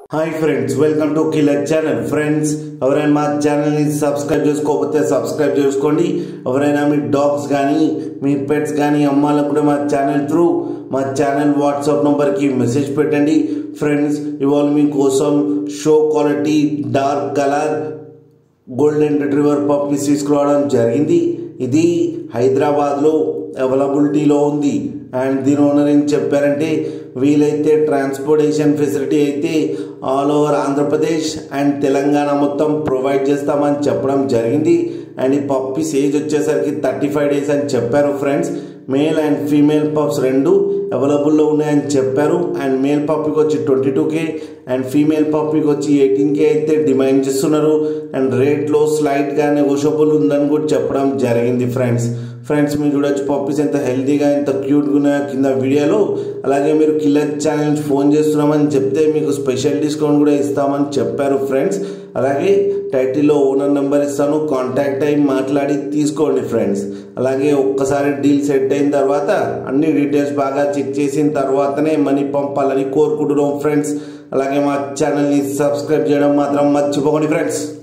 hi friends welcome to killer channel friends ఎవరైనా మా ఛానల్ని సబ్స్క్రైబ్ చేసుకోకపోతే సబ్స్క్రైబ్ చేసుకోండి ఎవరైనా మీ డాగ్స్ కానీ మీ పెట్స్ కానీ అమ్మాలకు కూడా మా ఛానల్ త్రూ మా ఛానల్ వాట్సాప్ నెంబర్కి మెసేజ్ పెట్టండి ఫ్రెండ్స్ ఇవాళ మీకోసం show quality dark colour golden retriever puppies తీసుకురావడం జరిగింది ఇది హైదరాబాద్లో అవైలబిలిటీలో ఉంది అండ్ దీని ఓనర్ ఏం చెప్పారంటే వీలైతే ట్రాన్స్పోర్టేషన్ ఫెసిలిటీ అయితే all over Andhra Pradesh and Telangana మొత్తం ప్రొవైడ్ చేస్తామని చెప్పడం జరిగింది అండ్ ఈ పప్పీస్ ఏజ్ వచ్చేసరికి థర్టీ ఫైవ్ డేస్ అని చెప్పారు friends male and female pups రెండు అవైలబుల్లో ఉన్నాయని చెప్పారు అండ్ మేల్ పప్పీకి వచ్చి twenty two K and female పప్పీకి వచ్చి ఎయిటీన్ కే అయితే డిమాండ్ చేస్తున్నారు అండ్ రేట్లో స్లైట్గా నెగోషియబుల్ ఉందని కూడా చెప్పడం జరిగింది ఫ్రెండ్స్ ఫ్రెండ్స్ మీరు చూడొచ్చు పప్పీస్ ఎంత హెల్తీగా ఎంత క్యూట్గా ఉన్నాయో కింద వీడియోలో అలాగే మీరు కిల్లర్ ఛానల్ నుంచి ఫోన్ చేస్తున్నామని చెప్తే మీకు స్పెషల్ డిస్కౌంట్ కూడా ఇస్తామని చెప్పారు ఫ్రెండ్స్ అలాగే టైటిల్లో ఓనర్ నెంబర్ ఇస్తాను కాంటాక్ట్ అయ్యి మాట్లాడి తీసుకోండి ఫ్రెండ్స్ అలాగే ఒక్కసారి డీల్ సెట్ అయిన తర్వాత అన్ని డీటెయిల్స్ బాగా చెక్ చేసిన తర్వాతనే మనీ పంపాలని కోరుకుంటున్నాం ఫ్రెండ్స్ అలాగే మా ఛానల్ని సబ్స్క్రైబ్ చేయడం మాత్రం మర్చిపోకండి ఫ్రెండ్స్